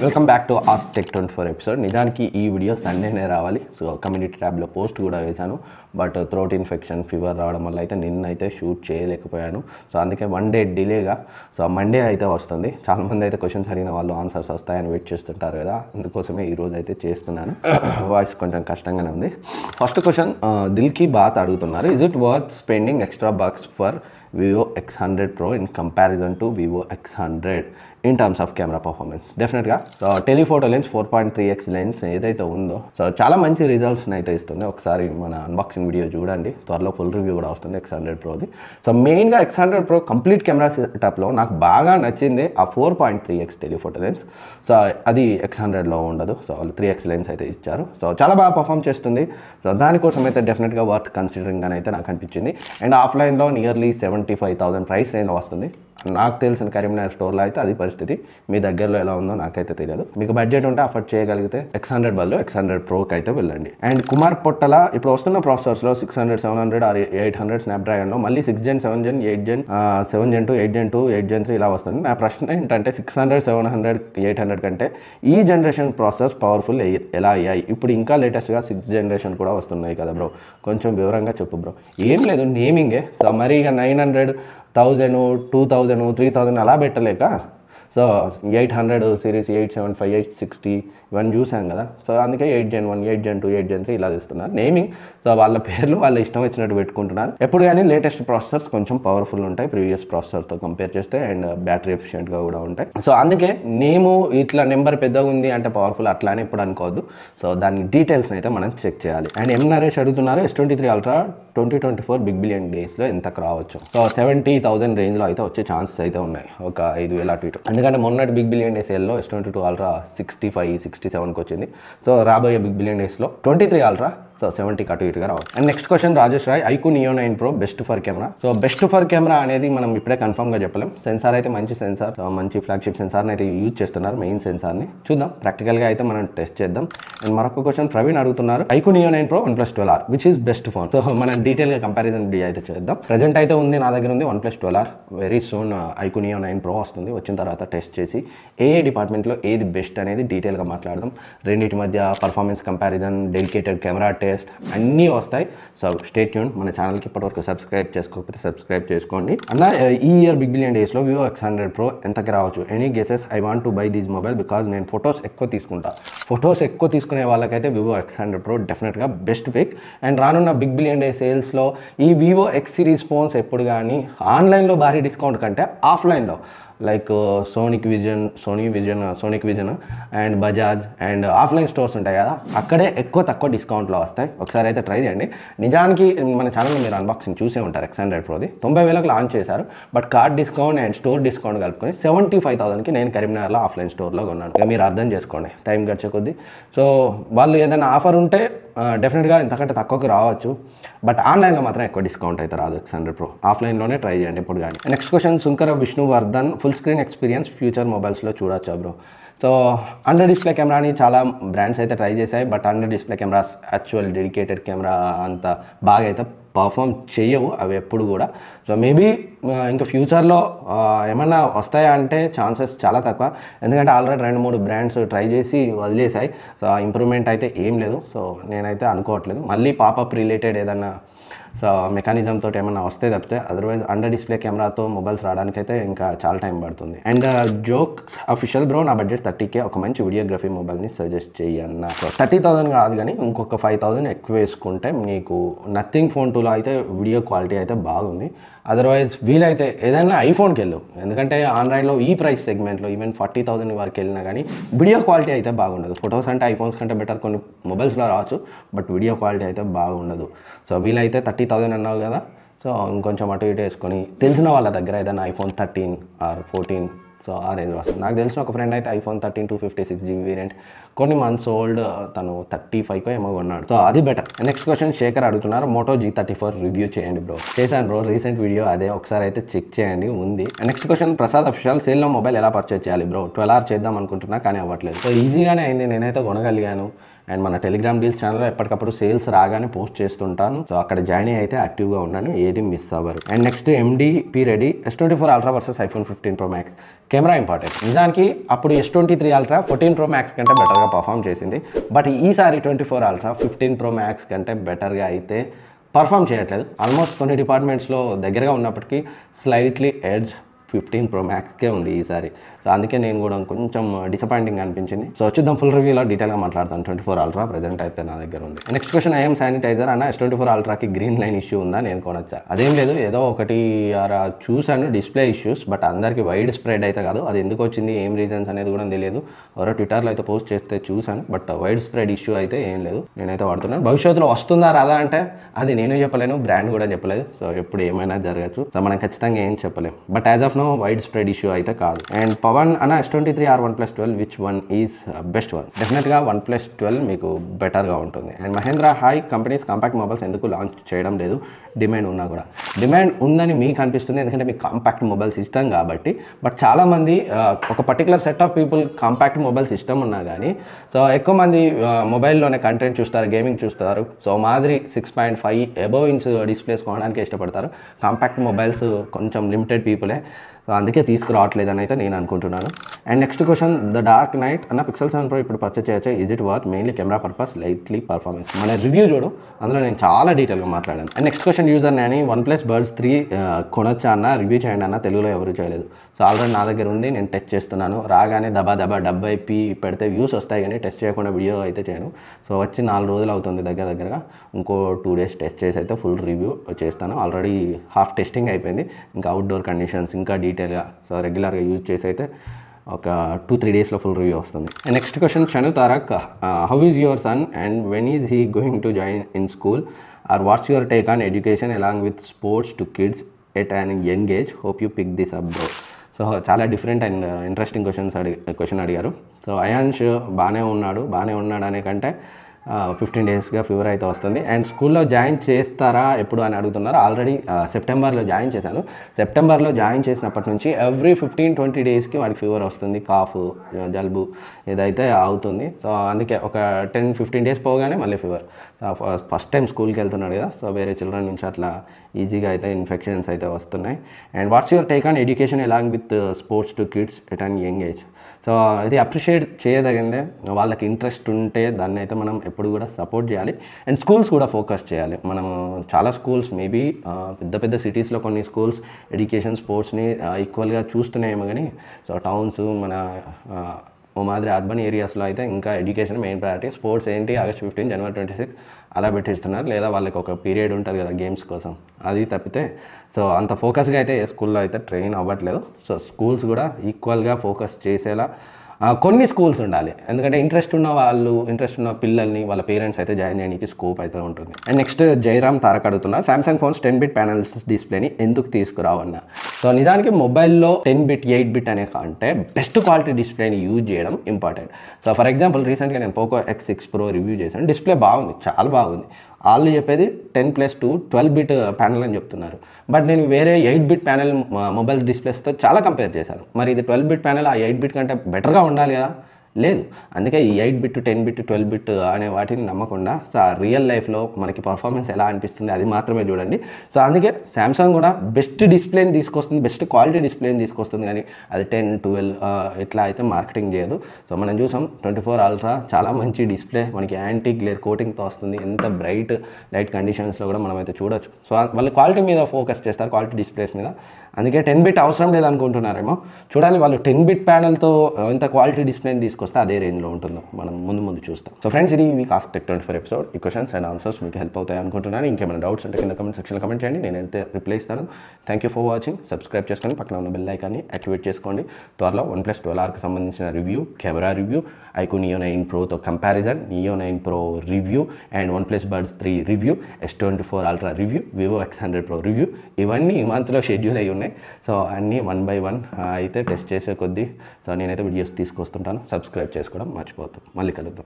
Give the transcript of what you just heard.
welcome back to Oss Tech twenty four episode నిజానికి ఈ video సండేనే రావాలి సో కమ్యూనిటీ ట్యాబ్లో పోస్ట్ కూడా వేశాను బట్ థ్రోట్ ఇన్ఫెక్షన్ ఫీవర్ రావడం వల్ల అయితే నిన్నైతే షూట్ చేయలేకపోయాను సో అందుకే వన్ డే డిలేగా సో మండే అయితే వస్తుంది చాలామంది అయితే క్వశ్చన్స్ అడిగిన వాళ్ళు ఆన్సర్స్ వస్తాయని వెయిట్ చేస్తుంటారు కదా అందుకోసమే ఈ రోజు అయితే చేస్తున్నాను వాయిస్ కొంచెం కష్టంగానే ఉంది ఫస్ట్ క్వశ్చన్ దిల్కి బాత్ అడుగుతున్నారు is it worth spending extra bucks for Vivo X hundred pro in comparison to Vivo X hundred in terms of camera performance డెఫినెట్గా so telephoto lens four point three X lens ఏదైతే ఉందో so చాలా మంచి రిజల్ట్స్ని అయితే ఇస్తుంది ఒకసారి మన unboxing video చూడండి త్వరలో ఫుల్ రివ్యూ కూడా వస్తుంది ఎక్స్ హండ్రెడ్ ప్రోది సో మెయిన్గా X hundred pro complete camera సెటప్లో నాకు బాగా నచ్చింది ఆ four point three X telephoto lens so అది ఎక్స్ హండ్రెడ్లో ఉండదు సో వాళ్ళు త్రీ ఎక్స్ లెన్స్ అయితే ఇచ్చారు సో చాలా బాగా పర్ఫామ్ చేస్తుంది సో దానికోసం అయితే డెఫినెట్గా వర్త్ కన్సిడరింగ్ అని అయితే నాకు అనిపించింది అండ్ ఆఫ్లైన్లో nearly seventy five thousand price రేంజ్లో వస్తుంది నాకు తెలిసిన కరీంనగర్ స్టోర్లో అయితే అది పరిస్థితి మీ దగ్గరలో ఎలా ఉందో నాకైతే తెలియదు మీకు బడ్జెట్ ఉంటే అఫోర్డ్ చేయగలిగితే ఎక్స్ హండ్రెడ్ బదులు ఎక్స్ హండ్రెడ్ ప్రోకి అయితే వెళ్ళండి అండ్ కుమార్ పొట్టల ఇప్పుడు వస్తున్న ప్రాసెసర్స్లో six hundred seven hundred or eight hundred స్నాప్ డ్రాగన్లో మళ్ళీ six gen seven gen eight gen seven gen two eight gen two eight gen three ఇలా వస్తుంది నా ప్రశ్న ఏంటంటే six hundred seven hundred eight hundred కంటే ఈ జనరేషన్ ప్రాసెస్ పవర్ఫుల్ ఎలా అయ్యాయి ఇప్పుడు ఇంకా లేటెస్ట్గా సిక్స్ జనరేషన్ కూడా వస్తున్నాయి కదా బ్రో కొంచెం వివరంగా చెప్పు బ్రో ఏం లేదు నేమింగే సో మరి ఇక nine hundred thousand two thousand three thousand అలా పెట్టలేక so eight hundred series eight seven five eight sixty ఇవన్నీ చూసాం కదా సో అందుకే eight gen one eight gen two eight gen three ఇలా తీస్తున్నారు నేమింగ్ సో వాళ్ళ పేర్లు వాళ్ళ ఇష్టం వచ్చినట్టు పెట్టుకుంటున్నారు ఎప్పుడు కానీ లేటెస్ట్ ప్రాసెసర్స్ కొంచెం పవర్ఫుల్ ఉంటాయి ప్రీవియస్ ప్రాసెసర్తో కంపేర్ చేస్తే అండ్ బ్యాటరీ ఎఫిషియెంట్గా కూడా ఉంటాయి సో అందుకే నేము ఇట్లా నెంబర్ పెద్దగా ఉంది అంటే పవర్ఫుల్ అట్లానే ఇప్పుడు అనుకోవద్దు సో దాని డీటెయిల్స్ని అయితే మనం చెక్ చేయాలి అండ్ ఎం నరేష్ అడుగుతున్నారు S twenty three ultra twenty twenty four Big Billion డేస్లో ఎంతకు రావచ్చు సో సెవెంటీ థౌసండ్ రేంజ్లో అయితే వచ్చే ఛాన్సెస్ అయితే ఉన్నాయి ఒక ఐదు వేల అటు ఇటు ఎందుకంటే మొన్నటి బిగ్ బిలియన్ డేస్ ఎల్లో S twenty two ultra sixty five sixty సెవెన్కి వచ్చింది సో రాబోయే బిగ్ బిలియన్ డేస్లో ట్వంటీ త్రీ అల్ట్రా సో సెవెంటీకి అటు ఇటుగా రావచ్చు and next question Rajesh Roy iQOO Neo nine pro best for camera so best for camera అనేది మనం ఇప్పుడే కన్ఫర్మ్గా చెప్పలేం సెన్సార్ అయితే మంచి సెన్సార్ మంచి ఫ్లాగ్షిప్ సెన్సార్ని అయితే యూజ్ చేస్తున్నారు మెయిన్ సెన్సార్ని చూద్దాం ప్రాక్టికల్గా అయితే మనం టెస్ట్ చేద్దాం అండ్ మరొక క్వశ్చన్ ప్రవీణ్ అడుగుతున్నారు iQOO Neo nine pro one plus twelve R which is best phone so మనం డీటెయిల్గా కంపారిజన్ వీడియో అయితే చేద్దాం ప్రజెంట్ అయితే ఉంది నా దగ్గర ఉంది one plus twelve R very soon iQOO Neo nine pro వస్తుంది వచ్చిన తర్వాత టెస్ట్ చేసి ఏ ఏ డిపార్ట్మెంట్లో ఏది బెస్ట్ అనేది డీటెయిల్గా మాట్లాడదాం రెండింటి మధ్య performance comparison dedicated camera test అన్నీ వస్తాయి సో స్టేట్ ట్యూన్ మన ఛానల్కి ఇప్పటివరకు సబ్స్క్రైబ్ చేసుకోకపోతే సబ్స్క్రైబ్ చేసుకోండి అన్న ఈ ఇయర్ బిగ్ బిలియన్ డేస్లో వివో ఎక్స్ హండ్రెడ్ ప్రో ఎంతకి రావచ్చు any guesses I want to buy these mobile because నేను ఫొటోస్ ఎక్కువ తీసుకుంటా ఫొటోస్ ఎక్కువ తీసుకునే వాళ్ళకైతే వివో ఎక్స్ హండ్రెడ్ ప్రో డెఫినెట్గా బెస్ట్ పిక్ అండ్ రానున్న బిగ్ బిలియన్ డే సేల్స్లో ఈ వివో ఎక్స్ సిరీస్ ఫోన్స్ ఎప్పుడు కానీ ఆన్లైన్లో భారీ డిస్కౌంట్ కంటే ఆఫ్లైన్లో like Sonic Vision Sony Vision Sonic Vision and Bajaj and offline stores ఉంటాయి కదా అక్కడే ఎక్కువ తక్కువ డిస్కౌంట్లో వస్తాయి ఒకసారి అయితే ట్రై చేయండి నిజానికి మన ఛానల్లో మీరు అన్బాక్సింగ్ చూసే ఉంటారు ఎక్స్ హండ్రెడ్ ప్రోది తొంభై వేలకు లాంచ్ చేశారు but card discount and store discount కలుపుకొని సెవెంటీ ఫైవ్ థౌసండ్కి నేను కరీంనగర్లో ఆఫ్లైన్ స్టోర్లో కొన్నాను ఇక మీరు అర్థం చేసుకోండి టైం గడిచే కొద్దీ సో వాళ్ళు ఏదైనా ఆఫర్ ఉంటే డెఫినెట్గా ఇంతకంటే తక్కువకి రావచ్చు బట్ ఆన్లైన్లో మాత్రం ఎక్కువ డిస్కౌంట్ అయితే రాదు ఎక్స్ హండ్రెడ్ ప్రో ఆఫ్లైన్లోనే ట్రై చేయండి ఎప్పుడు కానీ next question Shunkara Vishnuvardhan full screen experience future మొబైల్స్లో చూడొచ్చా బ్రో సో అండర్ డిస్ప్లే కెమెరాని చాలా బ్రాండ్స్ అయితే ట్రై చేశాయి but under display cameras actual dedicated camera అంత బాగా అయితే పర్ఫామ్ చేయవు అవి ఎప్పుడు కూడా సో మేబీ ఇంకా ఫ్యూచర్లో ఏమన్నా వస్తాయా అంటే ఛాన్సెస్ చాలా తక్కువ ఎందుకంటే ఆల్రెడీ రెండు మూడు బ్రాండ్స్ ట్రై చేసి వదిలేసాయి సో ఇంప్రూవ్మెంట్ అయితే ఏం లేదు సో నేనైతే అనుకోవట్లేదు మళ్ళీ పాపప్ రిలేటెడ్ ఏదన్నా సో మెకానిజం తోటి ఏమైనా వస్తే తప్పితే అదర్వైజ్ అండర్ డిస్ప్లే కెమెరాతో మొబైల్స్ రావడానికైతే ఇంకా చాలా టైం పడుతుంది అండ్ జోక్ అఫీషియల్ బ్రో నా బడ్జెట్ థర్టీకే ఒక మంచి వీడియోగ్రఫీ మొబైల్ని సజెస్ట్ చేయన్న సో థర్టీ థౌసండ్ కాదు కానీ ఇంకొక ఫైవ్ థౌసండ్ ఎక్కువ వేసుకుంటే మీకు నథింగ్ ఫోన్ టూలో అయితే వీడియో క్వాలిటీ అయితే బాగుంది అదర్వైజ్ వీలైతే ఏదైనా ఐఫోన్కి వెళ్ళు ఎందుకంటే ఆండ్రాయిడ్లో ఈ ప్రైస్ సెగ్మెంట్లో ఈవెన్ ఫార్టీ థౌసండ్ వరకు వెళ్ళినా కానీ వీడియో క్వాలిటీ అయితే బాగుండదు ఫొటోస్ అంటే ఐఫోన్స్ కంటే బెటర్ కొన్ని మొబైల్స్లో రావచ్చు బట్ వీడియో క్వాలిటీ అయితే బాగుండదు సో వీలైతే థర్టీ థౌసండ్ అన్నావు కదా సో ఇంకొంచెం అటు ఇటు వేసుకొని తెలిసిన వాళ్ళ దగ్గర ఏదైనా iPhone thirteen or fourteen so ఆ రేంజ్ వస్తుంది నాకు తెలిసిన ఒక ఫ్రెండ్ అయితే iPhone thirteen two fifty six GB variant కొన్ని మంత్స్ ఓల్డ్ తను థర్టీ ఫైవ్కో ఏమో కొన్నాడు సో అది బెటర్ నెక్స్ట్ క్వశ్చన్ శేఖర్ అడుగుతున్నారు Moto G thirty four review చేయండి బ్రో చేశాను బ్రో రీసెంట్ వీడియో అదే ఒకసారి అయితే చెక్ చేయండి ఉంది నెక్స్ట్ క్వశ్చన్ ప్రసాద్ అఫిషియల్ సేల్లో మొబైల్ ఎలా పర్చేస్ చేయాలి బ్రో ట్వెల్వ్ ఆర్ చేద్దాం అనుకుంటున్నా కానీ అవ్వట్లేదు సో ఈజీగానే అయింది నేనైతే కొనగలిగాను అండ్ మన టెలిగ్రామ్ డీల్స్ ఛానల్లో ఎప్పటికప్పుడు సేల్స్ రాగానే పోస్ట్ చేస్తుంటాను సో అక్కడ జాయిన్ అయ్యి అయితే యాక్టివ్గా ఉన్నాను ఏది మిస్ అవ్వరు and next M D P Reddy S twenty four ultra versus iPhone fifteen pro max camera important నిజానికి అప్పుడు S twenty three ultra fourteen pro max కంటే బెటర్గా పర్ఫామ్ చేసింది బట్ ఈసారి twenty four ultra fifteen pro max కంటే బెటర్గా అయితే పర్ఫామ్ చేయట్లేదు ఆల్మోస్ట్ కొన్ని డిపార్ట్మెంట్స్లో దగ్గరగా ఉన్నప్పటికీ స్లైట్లీ ఎడ్జ్ ఫిఫ్టీన్ ప్రో మ్యాక్స్కే ఉంది ఈసారి సో అందుకే నేను కూడా కొంచెం డిసప్పాయింటింగ్ అనిపించింది సో చూద్దాం ఫుల్ రివ్యూలో డీటెయిల్గా మాట్లాడతాను ట్వంటీ ఫోర్ అల్ట్రా ప్రజెంట్ అయితే నా దగ్గర ఉంది నెక్స్ట్ క్వశ్చన్ ఐఎమ్ శానిటైజర్ అన్న ఎస్ ట్వంటీ ఫోర్ అల్ట్రాకి గ్రీన్ లైన్ ఇష్యూ ఉందా నేను కొనొచ్చా అదేం లేదు ఏదో ఒకటి ఆరా చూశాను డిస్ప్లే ఇష్యూస్ బట్ అందరికీ వైడ్ స్ప్రెడ్ అయితే కాదు అది ఎందుకు వచ్చింది ఏం రీజన్స్ అనేది కూడా తెలియదు ఎవరో ట్విట్టర్లో అయితే పోస్ట్ చేస్తే చూశాను బట్ వైడ్ స్ప్రెడ్ ఇష్యూ అయితే ఏం లేదు నేనైతే వాడుతున్నాను భవిష్యత్తులో వస్తుందా రాదా అంటే అది నేను చెప్పలేను బ్రాండ్ కూడా చెప్పలేదు సో ఎప్పుడు ఏమైనా జరగచ్చు సో మనం ఖచ్చితంగా ఏం చెప్పలేం but as of now widespread issue అయితే కాదు అండ్ పవన్ అన్న S twenty three or one plus twelve which one is best one డెఫినెట్గా వన్ ప్లస్ ట్వెల్వ్ మీకు బెటర్గా ఉంటుంది and Mahendra high companies compact mobiles ఎందుకు లాంచ్ చేయడం లేదు డిమాండ్ ఉన్నా కూడా డిమాండ్ ఉందని మీకు అనిపిస్తుంది ఎందుకంటే మీకు కాంపాక్ట్ మొబైల్స్ ఇష్టం కాబట్టి బట్ చాలామంది ఆ, ఒక particular set of people compact mobiles ఇష్టం ఉన్నా కానీ సో ఎక్కువ మంది మొబైల్లోనే కంటెంట్ చూస్తారు గేమింగ్ చూస్తారు సో మాదిరి six point five above inch displays కొనడానికి ఇష్టపడతారు కాంపాక్ట్ మొబైల్స్ కొంచెం లిమిటెడ్ పీపులే సో అందుకే తీసుకురావట్లేదు అని అయితే నేను అనుకుంటున్నాను and next question the dark knight అన్న పిక్సెల్ సెవెన్ ప్రో ఇప్పుడు పర్చేస్ చేయొచ్చు is it worth mainly camera purpose lightly performance మన రివ్యూ చూడు అందులో నేను చాలా డీటెయిల్గా మాట్లాడాను అండ్ నెక్స్ట్ క్వశ్చన్ యూజర్ నేను వన్ ప్లస్ బర్డ్స్ త్రీ కొనొచ్చా అన్న రివ్యూ చేయండి అన్న తెలుగులో ఎవరు చేయలేదు సో ఆల్రెడీ నా దగ్గర ఉంది నేను టెస్ట్ చేస్తున్నాను రాగానే దబా దబా డబ్బా ఇప్పి పెడితే వ్యూస్ వస్తాయి కానీ టెస్ట్ చేయకుండా వీడియో అయితే చేయను సో వచ్చి నాలుగు రోజులు అవుతుంది దగ్గర దగ్గరగా ఇంకో టూ డేస్ టెస్ట్ చేసి అయితే ఫుల్ రివ్యూ చేస్తాను ఆల్రెడీ హాఫ్ టెస్టింగ్ అయిపోయింది ఇంకా అవుట్డోర్ కండిషన్స్ ఇంకా డీటెయిల్గా సో రెగ్యులర్గా యూజ్ చేసి అయితే ఒక టూ త్రీ డేస్లో ఫుల్ రివ్యూ వస్తుంది నెక్స్ట్ క్వశ్చన్ షను Tarak how is your son and when is he going to join in school or what's your take on education along with sports to kids at an young age hope you pick this up bro so చాలా different and interesting questions అడిగి question అడిగారు so Ayansh బాగానే ఉన్నాడు బాగానే ఉన్నాడు అనే కంటే fifteen డేస్గా fever అయితే వస్తుంది అండ్ స్కూల్లో జాయిన్ చేస్తారా ఎప్పుడు అని అడుగుతున్నారు ఆల్రెడీ సెప్టెంబర్లో జాయిన్ చేశాను సెప్టెంబర్లో జాయిన్ చేసినప్పటి నుంచి ఎవ్రీ ఫిఫ్టీన్ ట్వంటీ డేస్కి వాడికి ఫీవర్ వస్తుంది కాఫ్ జలుబు ఇదైతే అవుతుంది సో అందుకే ఒక టెన్ ఫిఫ్టీన్ డేస్ పోగానే మళ్ళీ ఫీవర్ సో ఫస్ట్ టైం స్కూల్కి వెళ్తున్నాడు కదా సో వేరే చిల్డ్రన్ నుంచి అట్లా ఈజీగా అయితే ఇన్ఫెక్షన్స్ అయితే వస్తున్నాయి and what's your take on education along with sports to kids at an young age so ఇది అప్రిషియేట్ చేయదగిందే వాళ్ళకి ఇంట్రెస్ట్ ఉంటే దాన్ని అయితే మనం ఎప్పుడు కూడా సపోర్ట్ చేయాలి అండ్ స్కూల్స్ కూడా ఫోకస్ చేయాలి మనం చాలా స్కూల్స్ మేబీ పెద్ద పెద్ద సిటీస్లో కొన్ని స్కూల్స్ ఎడ్యుకేషన్ స్పోర్ట్స్ని ఈక్వల్గా చూస్తున్నాయేమో కానీ సో టౌన్స్ మన ఆ, ఓ మాదిరి అర్బన్ ఏరియాస్లో అయితే ఇంకా ఎడ్యుకేషన్ మెయిన్ ప్రయారిటీ స్పోర్ట్స్ ఏంటి ఆగస్ట్ ఫిఫ్టీన్ జనవరి ట్వంటీ సిక్స్ అలా పెట్టిస్తున్నారు లేదా వాళ్ళకి ఒక పీరియడ్ ఉంటుంది కదా గేమ్స్ కోసం అది తప్పితే సో అంత ఫోకస్గా అయితే ఏ స్కూల్లో అయితే ట్రైన్ అవ్వట్లేదు సో స్కూల్స్ కూడా ఈక్వల్గా ఫోకస్ చేసేలా ఆ, కొన్ని స్కూల్స్ ఉండాలి ఎందుకంటే ఇంట్రెస్ట్ ఉన్న వాళ్ళు ఇంట్రెస్ట్ ఉన్న పిల్లల్ని వాళ్ళ పేరెంట్స్ అయితే జాయిన్ చేయడానికి స్కోప్ అయితే ఉంటుంది అండ్ నెక్స్ట్ జయరామ్ తారక్ అడుగుతున్నారు Samsung phones ten bit panels డిస్ప్లేని ఎందుకు తీసుకురావన్నా సో నిజానికి మొబైల్లో టెన్ బిట్ ఎయిట్ బిట్ అనే కంటే బెస్ట్ క్వాలిటీ డిస్ప్లేని యూజ్ చేయడం ఇంపార్టెంట్ సో ఫర్ ఎగ్జాంపుల్ రీసెంట్గా నేను Poco X six pro review చేశాను డిస్ప్లే బాగుంది చాలా బాగుంది వాళ్ళు చెప్పేది ten plus two twelve bit panel అని చెప్తున్నారు బట్ నేను వేరే ఎయిట్ బిట్ ప్యానల్ మొబైల్ డిస్ప్లేస్తో చాలా కంపేర్ చేశాను మరి ఇది ట్వెల్వ్ బిట్ ప్యానల్ ఆ ఎయిట్ బిట్ కంటే బెటర్గా ఉండాలి కదా లేదు అందుకే ఈ eight bit ten bit twelve bit అనే వాటిని నమ్మకుండా సో ఆ రియల్ లైఫ్లో మనకి పర్ఫార్మెన్స్ ఎలా అనిపిస్తుంది అది మాత్రమే చూడండి సో అందుకే శాంసంగ్ కూడా బెస్ట్ డిస్ప్లేని తీసుకొస్తుంది బెస్ట్ క్వాలిటీ డిస్ప్లేని తీసుకొస్తుంది కానీ అది టెన్ ట్వెల్వ్ ఇట్లా అయితే మార్కెటింగ్ చేయదు సో మనం చూసాం ట్వంటీ ఫోర్ అల్ట్రా చాలా మంచి డిస్ప్లే మనకి యాంటీ గ్లేర్ కోటింగ్తో వస్తుంది ఎంత బ్రైట్ లైట్ కండిషన్స్లో కూడా మనం అయితే చూడొచ్చు సో వాళ్ళు క్వాలిటీ మీద ఫోకస్ చేస్తారు క్వాలిటీ డిస్ప్లేస్ మీద అందుకే టెన్ బిట్ అవసరం లేదనుకుంటున్నారేమో చూడాలి వాళ్ళు టెన్ బిట్ ప్యానల్తో ఎంత క్వాలిటీ డిస్ప్లేని తీసుకొస్తే అదే రేంజ్లో ఉంటుందో మనం ముందు ముందు చూస్తాం సో ఫ్రెండ్స్ ఇది మీ Cast Tech twenty four episode ఈ క్వశ్చన్స్ అండ్ ఆన్సర్స్ మీకు హెల్ప్ అవుతాయి అనుకుంటున్నాను ఇంకేమైనా డౌట్స్ ఉంటే కింద కమెంట్ సెక్షన్లో కమెంట్ చేయండి నేను అయితే రిప్లై ఇస్తాను thank you for watching subscribe చేసుకొని పక్కన ఉన్న బెల్ ఐకాన్ని యాక్టివేట్ చేసుకోండి త్వరలో వన్ ప్లస్ ట్వెల్వ్ ఆర్కి సంబంధించిన review camera review iQOO Neo nine ప్రోతో comparison Neo nine pro review and one plus birds three review S twenty four ultra review Vivo X hundred pro review ఇవన్నీ ఈ మంత్లో schedule అయి ఉన్నాయి so అన్నీ one by one అయితే test చేసే కొద్దీ సో నేనైతే వీడియోస్ తీసుకొస్తుంటాను సబ్స్క్రైబ్ చేసుకోవడం మర్చిపోతాను మళ్ళీ కలుద్దాం